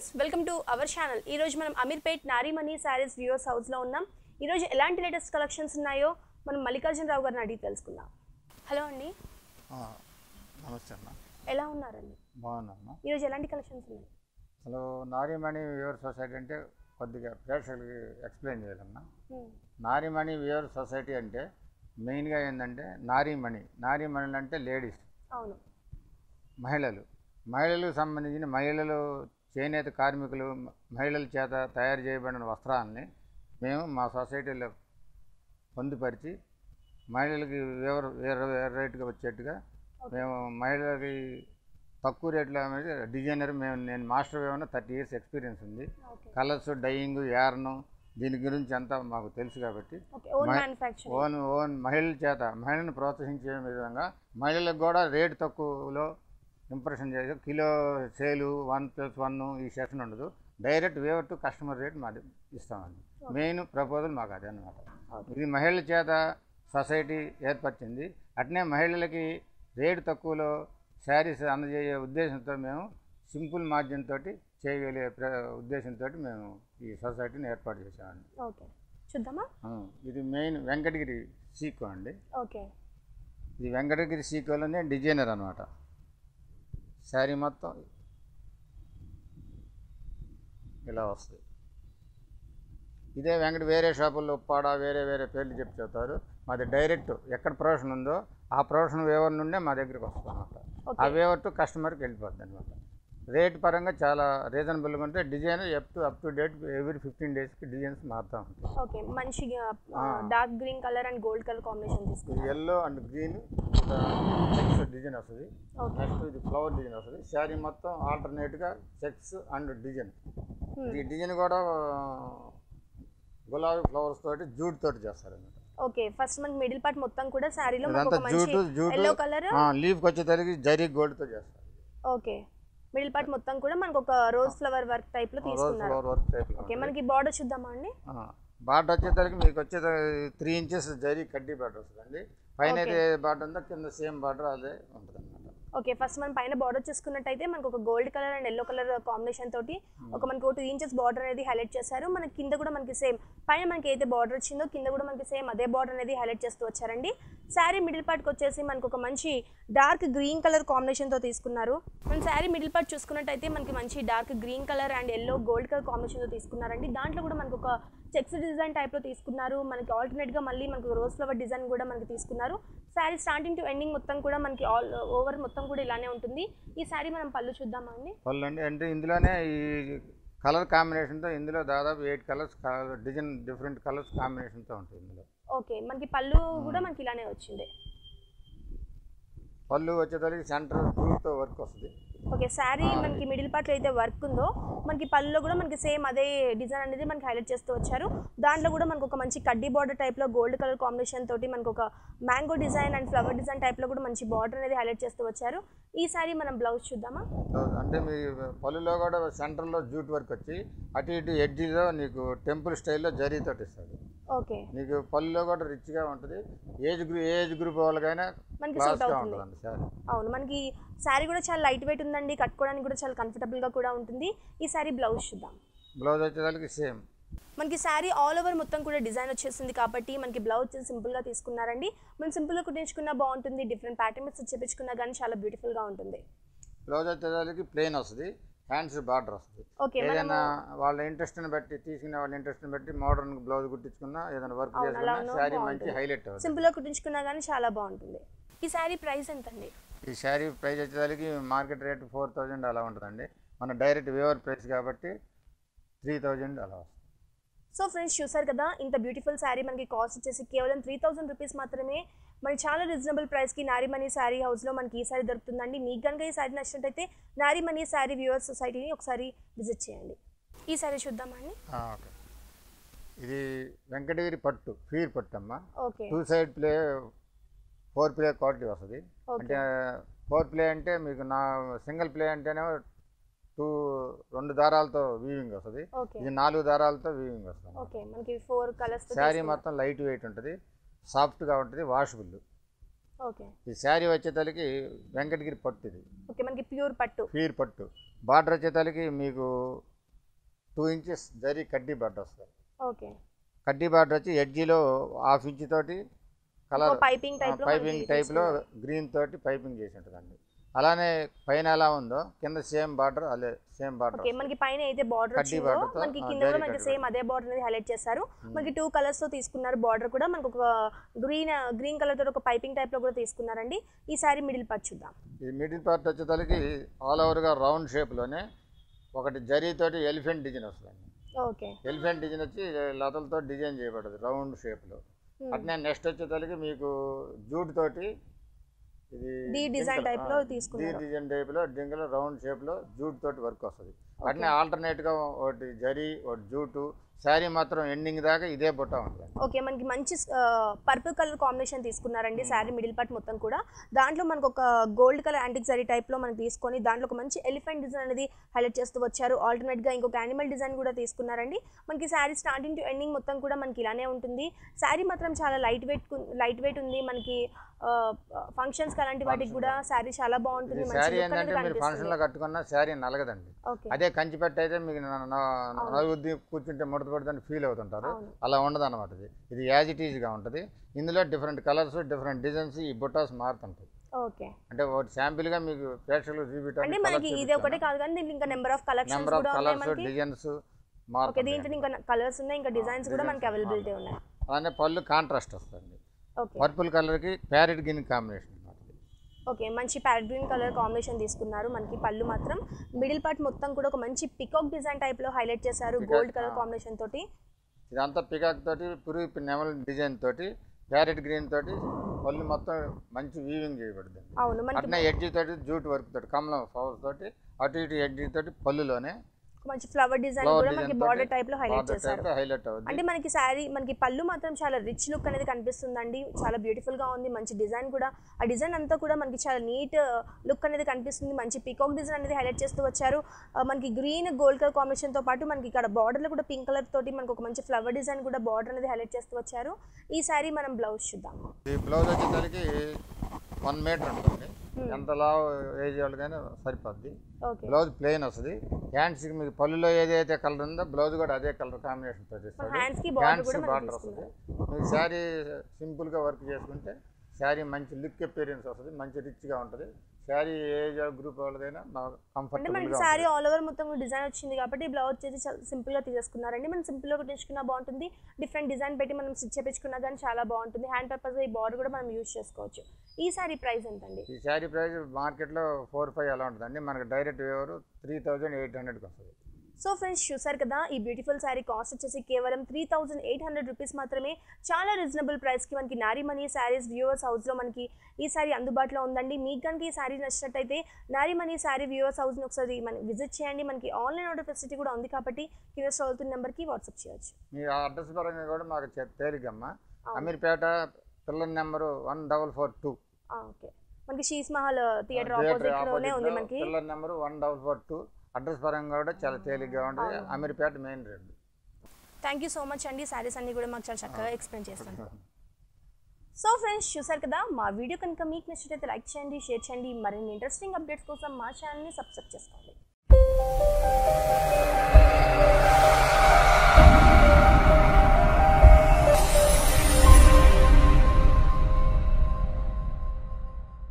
Viewers welcome to our channel ఈ రోజు మనం అమీర్పేట్ నారీమణి శారీస్ వ్యూవర్స్ హౌస్లో ఉన్నాం ఈ రోజు ఎలాంటి లేటెస్ట్ కలెక్షన్స్ ఉన్నాయో మనం మల్లికార్జున రావు గారిని అడిగి తెలుసుకుందాం హలో అండి ఆ, నమస్తే అన్న ఎలా ఉన్నారండి బాగున్నాను ఈ రోజు ఎలాంటి కలెక్షన్స్ ఉన్నాయి అసలు నారీమణి వ్యూవర్ సొసైటీ అంటే కొద్దిగా ప్రేక్షకులకి ఎక్స్ప్లెయిన్ చేయాలన్నా Hmm. నారీమణి వ్యూవర్ సొసైటీ అంటే మెయిన్గా ఏంటంటే నారీమణి నారీమణులు అంటే లేడీస్ అవును మహిళలు మహిళలకు సంబంధించిన మహిళలు చేనేత కార్మికులు మ- మహిళల చేత తయారు చేయబడిన వస్త్రాలని మేము మా సొసైటీలో పొందుపరిచి మహిళలకి వేరు వేరే వేరే రేటుగా వచ్చేట్టుగా మేము మహిళలకి తక్కువ రేట్లో అనేది డిజైనర్ మేము నేను మాస్టర్ ఏమన్నా థర్టీ ఇయర్స్ ఎక్స్పీరియన్స్ ఉంది ఓకే కలర్స్ డైయింగ్ యార్ను దీని గురించి అంతా మాకు తెలుసు కాబట్టి okay own my- manufacturing own own మహిళల చేత మహిళలను ప్రోత్సహించే విధంగా మహిళలకు కూడా రేటు తక్కువలో ఇంప్రెషన్ చేసి kilo sale one plus one ఈ సెషన్ ఉండదు direct weaver to customer rate మాది ఇస్తామండి మెయిన్ ప్రపోజల్ మాకు అదే అనమాట ఇది మహిళల చేత సొసైటీ ఏర్పరిచింది అట్నే మహిళలకి రేటు తక్కువలో శారీస్ అందజేయే ఉద్దేశంతో మేము సింపుల్ మార్జిన్ తోటి చేయగలిగే ప్ర- ఉద్దేశంతో మేము ఈ సొసైటీని ఏర్పాటు చేసామండి ఓకే చూద్దామా ఆ, ఇది మెయిన్ వెంకటగిరి సీకో అండి ఓకే ఇది వెంకటగిరి సీకోలోనే డిజైనర్ అనమాట శారీ మొత్తం ఇలా వస్తుంది ఇదే వెంకట వేరే షాపుల్లో ఉప్పాడ వేరే వేరే పేర్లు చెప్పి చెప్తారు మాది డైరెక్ట్ ఎక్కడ ప్రొఫెషన్ ఉందో ఆ ప్రొఫెషన్ వేవర్ నుండే మా దగ్గరికి వస్తుంది అనమాట ఆ ఓకే వేవర్ టు కస్టమర్కి వెళ్ళిపోద్ది అనమాట రేట్ పరంగా చాలా రీజనబుల్గా ఉంటే design up to up to date every fifteen డేస్కి డిజైన్స్ మారుతూ ఉంటాయి ఓకే మంచిగా ఆ. Dark green colour and gold colour combination ఇది తీసుకున్నాం yellow and green checks design వస్తుంది ఓకే నెక్స్ట్ ఇది ఫ్లవర్ డిజైన్ వస్తుంది శారీ మొత్తం ఆల్టర్నేట్గా చెక్స్ అండ్ డిజైన్ ఈ డిజైన్ కూడా గులాబీ ఫ్లవర్స్ తోటి జూట్ తోటి చేస్తారు అన్నమాట ఓకే ఫస్ట్ మనకి మిడిల్ పార్ట్ మొత్తం కూడా శారీలో మనకు ఇదంతా ఒక మంచి జూటు జూటు ఎల్లో కలర్ లీఫ్కి వచ్చేసరికి జరీ గోల్డ్తో చేస్తారు ఓకే మిడిల్ పార్ట్ మొత్తం కూడా మనకు ఒక రోజ్ ఫ్లవర్ వర్క్ టైప్ లో రోజ్ తీసుకున్నారు ఫ్లవర్ వర్క్ టైప్లో ఓకే మనకి బార్డర్ చూద్దామా అండి బాట వచ్చేసరికి మీకు వచ్చే త్రీ ఇంచెస్ జరీ కడ్డీ బాటర్ వస్తుందండి పైన Okay. అయితే బాట ఉందో కింద సేమ్ బాటర్ అదే ఉంటుంది అనమాట ఓకే ఫస్ట్ మనం పైన బార్డర్ చూసుకున్నట్టయితే మనకు ఒక gold colour and yellow colour combination తోటి ఒక మనకి ఒక టూ ఇంచెస్ బార్డర్ అనేది హైలైట్ చేశారు మనకి కింద కూడా మనకి సేమ్ పైన మనకి అయితే బార్డర్ వచ్చిందో కింద కూడా మనకి సేమ్ అదే బార్డర్ అనేది హైలైట్ చేస్తూ వచ్చారండి శారీ మిడిల్ పార్ట్కి వచ్చేసి మనకు ఒక మంచి డార్క్ గ్రీన్ కలర్ కాంబినేషన్తో తీసుకున్నారు మన శారీ మిడిల్ పార్ట్ చూసుకున్నట్టయితే మనకి మంచి dark green colour and yellow gold colour కాంబినేషన్తో తీసుకున్నారండి దాంట్లో కూడా మనకు ఒక చెక్స్ డిజైన్ టైప్లో తీసుకున్నారు మనకి ఆల్టర్నేట్గా మళ్ళీ మనకు రోజ్ ఫ్లవర్ డిజైన్ కూడా మనకి తీసుకున్నారు శారీ స్టార్టింగ్ టు ఎండింగ్ మొత్తం కూడా మనకి ఆల్ ఓవర్ మొత్తం కూడా ఇలానే ఉంటుంది ఈ శారీ మనం పళ్ళు చూద్దామా అండి పళ్ళు అండి అంటే ఇందులోనే ఈ కలర్ కాంబినేషన్తో ఇందులో దాదాపు eight colours design different colours కాంబినేషన్తో ఉంటుంది ఇందులో ఓకే మనకి పళ్ళు కూడా మనకి ఇలానే వచ్చింది పళ్ళు వచ్చేసరికి సెంటర్ జూట్తో వర్క్ వస్తుంది ఓకే శారీ మనకి మిడిల్ పార్ట్లో అయితే వర్క్ ఉందో మనకి పళ్ళులో కూడా మనకి సేమ్ అదే డిజైన్ అనేది మనకి హైలైట్ చేస్తూ వచ్చారు దాంట్లో కూడా మనకు ఒక మంచి కడ్డీ బార్డర్ టైప్లో గోల్డ్ కలర్ కాంబినేషన్ తోటి మనకు ఒక mango design and flower design టైప్లో కూడా మంచి బార్డర్ అనేది హైలైట్ చేస్తూ వచ్చారు ఈ శారీ మనం బ్లౌజ్ చూద్దామా అంటే మీ పళ్ళులో కూడా సెంటర్లో జూట్ వర్క్ వచ్చి అటు ఇటు ఎడ్జిలో నీకు టెంపుల్ స్టైల్లో జరీతోటి ఇస్తుంది ఓకే నీకు పళ్ళులో కూడా రిచ్గా ఉంటుంది ఏజ్ గ్రూప్ ఏజ్ గ్రూప్ వాళ్ళకైనా మనకి సూట్ క్లాస్గా అవుతుంది ఉంటుందండి సార్ అవును మనకి శారీ కూడా చాలా లైట్ వెయిట్ ఉందండి కట్టుకోవడానికి కూడా చాలా కంఫర్టబుల్గా కూడా ఉంటుంది ఈ శారీ బ్లౌజ్ చూద్దాం బ్లౌజ్ వచ్చేసరికి సేమ్ మనకి శారీ ఆల్ ఓవర్ మొత్తం కూడా డిజైన్ వచ్చేసింది కాబట్టి మనకి బ్లౌజ్ వచ్చేసి సింపుల్గా తీసుకున్నారండి మనం సింపుల్గా కుట్టించుకున్నా బాగుంటుంది డిఫరెంట్ ప్యాటర్న్స్ చేపించుకున్నా కానీ చాలా బ్యూటిఫుల్గా ఉంటుంది బ్లౌజ్ వచ్చేసరికి ప్లెయిన్ వస్తుంది హ్యాండ్స్ బార్డర్ వస్తుంది ఓకే ఏదైనా వాళ్ళ ఇంట్రెస్ట్ని బట్టి తీసుకునే వాళ్ళ ఇంట్రెస్ట్ని బట్టి మోడర్న్ బ్లౌజ్ కుట్టించుకున్నా ఏదైనా వర్క్ అవును, చేసుకున్నా అలానూ శారీ మంచి బాగుంటుంది. హైలైట్ అవుతుంది సింపుల్గా కుట్టించుకున్నా కానీ చాలా బాగుంటుంది ఈ శారీ ప్రైస్ ఎంత అండి ఈ శారీ ప్రైస్ వచ్చేసరికి మార్కెట్ రేట్ ఫోర్ థౌజండ్ అలా ఉంటుందండి మన డైరెక్ట్ వేవర్ ప్రైస్ కాబట్టి త్రీ థౌజండ్ అలా వస్తుంది సో ఫ్రెండ్స్ చూసారు కదా ఇంత బ్యూటిఫుల్ శారీ మనకి కాస్ట్ వచ్చేసి కేవలం త్రీ థౌసండ్ రూపీస్ మాత్రమే మనకి చాలా రీజనబుల్ ప్రైస్కి నారీమణి శారీ హౌస్లో మనకి ఈ శారీ దొరుకుతుందండి మీకు కనుక ఈ శారీ నచ్చినట్టయితే నారీమణి శారీ వ్యూవర్స్ సొసైటీని ఒకసారి విజిట్ చేయండి ఈ శారీ చూద్దామండి ఆ, ఓకే ఇది వెంకటగిరి పట్టు ఫీర్ పట్టు అమ్మ okay two side ply four ply quality వస్తుంది ఓకే అంటే ఫోర్ ప్లే అంటే మీకు నా సింగిల్ ప్లే అంటేనే టూ రెండు దారాలతో వీవింగ్ వస్తుంది ఓకే ఇది నాలుగు దారాలతో వీవింగ్ వస్తుంది ఓకే మనకి ఫోర్ కలర్స్ శారీ మొత్తం లైట్ వెయిట్ ఉంటుంది సాఫ్ట్గా ఉంటుంది వాషబుల్ ఓకే ఈ శారీ వచ్చేతలకి వెంకటగిరి పట్టు ఇది ఓకే మనకి ప్యూర్ పట్టు ఫీర్ పట్టు బార్డర్ వచ్చేతలకి మీకు టూ ఇంచెస్ జరీ కడ్డీ బార్డర్ వస్తుంది ఓకే కడ్డీ బార్డర్ వచ్చి ఎడ్జిలో హాఫ్ ఇంచ్ తోటి కలర్ పైపింగ్ టైప్ లో పైపింగ్ టైప్లో గ్రీన్ తోటి పైపింగ్ చేసి ఉంటుందండి అలానే పైన ఎలా ఉందో కింద సేమ్ బార్డర్ అదే సేమ్ బార్డర్ ఓకే మనకి పైన అయితే బార్డర్ కడ్డీ వచ్చిందో border తో, మనకి ఆ, కింద కూడా జరీ మనకి కడ్డీ సేమ్ అదే బార్డర్ అనేది హైలైట్ చేశారు మనకి టూ కలర్స్ తో తీసుకున్నారు బార్డర్ కూడా మనకు ఒక గ్రీన్ గ్రీన్ కలర్ తో ఒక పైపింగ్ టైప్ లో కూడా తీసుకున్నారండి ఈ సారీ మిడిల్ పార్ట్ చూద్దాం ఈ మిడిల్ పార్ట్ వచ్చేసరికి ఆల్ ఓవర్గా రౌండ్ షేప్లోనే ఒకటి జరీతోటి ఎలిఫెంట్ డిజైన్ వస్తుందండి ఓకే ఎలిఫెంట్ డిజైన్ వచ్చి లతలతో డిజైన్ చేయబడ్డది రౌండ్ షేప్లో అట్నే నెక్స్ట్ వచ్చేసరికి మీకు జూట్ తోటి ఇది డి డిజైన్ డింకల్, టైప్ లో ఆ, డి తీసుకున్నారు డిజైన్ టైప్లో డింగల్ రౌండ్ షేప్లో జూట్ తోటి వర్క్ వస్తుంది అట్నే ఆల్టర్నేట్గా ఒకటి జరీ ఒకటి జూటు శారీ మాత్రం ఎండింగ్ దాకా ఇదే బుట్ట ఉంటుంది ఓకే మనకి మంచి పర్పుల్ కలర్ కాంబినేషన్ తీసుకున్నారండి శారీ మిడిల్ పార్ట్ మొత్తం కూడా దాంట్లో మనకు ఒక gold colour antique zari type లో మనం తీసుకొని దాంట్లో ఒక మంచి ఎలిఫెంట్ డిజైన్ అనేది హైలైట్ చేస్తూ వచ్చారు ఆల్టర్నేట్ గా ఇంకొక యానిమల్ డిజైన్ కూడా తీసుకున్నారండి మనకి శారీ స్టార్టింగ్ టు ఎండింగ్ మొత్తం కూడా మనకి ఇలానే ఉంటుంది శారీ మాత్రం చాలా లైట్ వెయిట్ లైట్ వెయిట్ ఉంది మనకి ఫంక్షన్స్ కి అలాంటి వాటికి కూడా శారీ చాలా బాగుంటుంది ఇది మంచి శారీ look ఏంటంటే అనేది మీరు కనిపిస్తుంది ఫంక్షన్లో కట్టుకున్న శారీ నలగదండి ఓకే అదే కంచిపెట్ట అయితే మీకు నలుగుద్ది కూర్చుంటే ముడత పడుతుందని ఫీల్ అవుతుంటారు అవును. అలా ఉండదు అనమాట ఇది ఇది యాజ్ ఇట్ ఈజ్గా ఉంటుంది ఇందులో డిఫరెంట్ కలర్స్ డిఫరెంట్ డిజైన్స్ ఈ బుట్టాస్ మారుతుంటాయి ఓకే అంటే ఒకటి శాంపిల్గా మీకు ప్రేక్షకులు అంటే చూపించడానికి మనకి ఇది ఒకటే కాదు కానీ దీంట్లో ఇంకా number of collections number of కూడా ఉన్నాయి కలర్స్ మనకి డిజైన్స్ ఓకే మారుతుంది దీంట్లో ఇంకా కలర్స్ ఉన్నాయి ఇంకా డిజైన్స్ కూడా మనకి అవైలబిలిటీ ఉన్నాయి అలానే పళ్ళు కాంట్రాస్ట్ వస్తుంది ఓకే పర్పుల్ కలర్కి ప్యారెట్ గిన్ కాంబినేషన్ అనమాట ఓకే మంచి ప్యారెట్ గ్రీన్ కలర్ కాంబినేషన్ తీసుకున్నారు మనకి పళ్ళు మాత్రం మిడిల్ పార్ట్ మొత్తం కూడా ఒక మంచి పికాక్ డిజైన్ టైప్ లో హైలైట్ చేశారు Peacock, గోల్డ్ కలర్ ఆ. కాంబినేషన్ తోటి ఇదంతా పికాక్ తోటి పురుగు నెమల్ డిజైన్ తోటి ప్యారెట్ గ్రీన్ తోటి పళ్ళు మొత్తం మంచి వీవింగ్ చేయబడింది అవును మనకి అట్నే ఎడ్జి తోటి జూట్ వర్క్ తోటి కమలం ఫ్లవర్స్ తోటి అటు ఇటు ఎడ్జి తోటి పళ్ళులోనే ఒక మంచి ఫ్లవర్ డిజైన్ ఫ్లవర్ కూడా మనకి డిజైన్ బార్డర్ టైప్ లో హైలైట్ చేశారు హైలైట్ అవుతుంది అంటే మనకి శారీ మనకి పళ్ళు మాత్రం చాలా రిచ్ లుక్ అనేది కనిపిస్తుందండి చాలా బ్యూటిఫుల్ గా ఉంది మంచి డిజైన్ కూడా ఆ డిజైన్ అంతా కూడా మనకి చాలా నీట్ లుక్ అనేది కనిపిస్తుంది మంచి పికాక్ డిజైన్ అనేది హైలైట్ చేస్తూ వచ్చారు ఆ, మనకి గ్రీన్ గోల్డ్ కలర్ కాంబినేషన్ తో పాటు మనకి ఇక్కడ border లో కూడా పింక్ కలర్ తోటి మనకి ఒక మంచి ఫ్లవర్ డిజైన్ కూడా బార్డర్ అనేది హైలైట్ చేస్తూ వచ్చారు ఈ శారీ మనం బ్లౌజ్ చూద్దాం ఈ బ్లౌజ్ వచ్చేసరికి వన్ మీటర్ ఉంటుంది ఎంత లావు ఏజ్ వాళ్ళకైనా సరిపోద్ది ఓకే బ్లౌజ్ ప్లెయిన్ వస్తుంది హ్యాండ్స్కి మీకు పళ్ళులో ఏదైతే కలర్ ఉందో బ్లౌజ్ కూడా అదే కలర్ కాంబినేషన్ తో చేస్తాడు హ్యాండ్స్ కి బార్డర్ హ్యాండ్స్ కూడా మనం బార్డర్ వస్తుంది తీసుకున్నాం మీకు శారీ సింపుల్గా వర్క్ చేసుకుంటే శారీ మంచి లుక్ అపీరియన్స్ వస్తుంది మంచి రిచ్గా ఉంటుంది శారీ ఏజ్ గ్రూప్ వాళ్ళకైనా బాగా అంటే కంఫర్టబుల్గా మనకి శారీ ఆల్ ఓవర్ మొత్తం డిజైన్ వచ్చింది కాబట్టి బ్లౌజ్ వచ్చేసి చాలా సింపుల్ గా తీసేసుకున్నారండి మనం సింపుల్ గా కుట్టించుకున్నా బాగుంటుంది డిఫరెంట్ డిజైన్ పెట్టి మనం స్టిచ్ చేపించుకున్నా కానీ చాలా బాగుంటుంది హ్యాండ్ పర్పస్ ఈ బార్డర్ కూడా మనం యూజ్ చేసుకోవచ్చు ఈ శారీ ప్రైస్ ఎంతండి ఈ శారీ ప్రైస్ మార్కెట్లో ఫోర్ ఫైవ్ అలా ఉంటుందండి మనకి direct weaver three thousand eight హండ్రెడ్కి వస్తుంది సో ఫ్రెండ్స్ చూసారు కదా ఈ బ్యూటిఫుల్ శారీ కాస్ట్ వచ్చేసి కేవలం three thousand eight hundred rupees మాత్రమే చాలా రీజనబుల్ ప్రైస్కి మనకి నారీమణి శారీస్ వ్యూవర్స్ హౌస్లో మనకి ఈ శారీ అందుబాటులో ఉందండి మీకు కనుక ఈ శారీ నచ్చినట్టయితే నారీమణి శారీ వ్యూవర్స్ హౌస్ని ఒకసారి మనం విజిట్ చేయండి మనకి ఆన్లైన్ ఆర్డర్ ఫెసిలిటీ కూడా ఉంది కాబట్టి కింద స్టాల్ అవుతున్న నెంబర్కి వాట్సాప్ చేయొచ్చు మీ అడ్రస్ పరంగా కూడా మాకు చె- తేలికమ్మా అవును. Ameerpet pillar number one double four two ఆ, ఓకే మనకి షీస్ మహల్ థియేటర్ ఆపోజిట్లోనే ఉంది మనకి pillar number one double four two address పరంగా కూడా చాలా తేలిగ్గా ఉంటుంది Ameerpet main road thank you so much అండి శారీస్ అన్ని కూడా మాకు చాలా చక్కగా ఎక్స్ప్లెయిన్ చేస్తాను సో ఫ్రెండ్స్ చూసారు కదా మా వీడియో కనుక మీకు నచ్చినట్లయితే లైక్ చేయండి షేర్ చేయండి మరిన్ని ఇంట్రెస్టింగ్ అప్డేట్స్ కోసం మా ఛానల్ని సబ్స్క్రైబ్ చేసుకోండి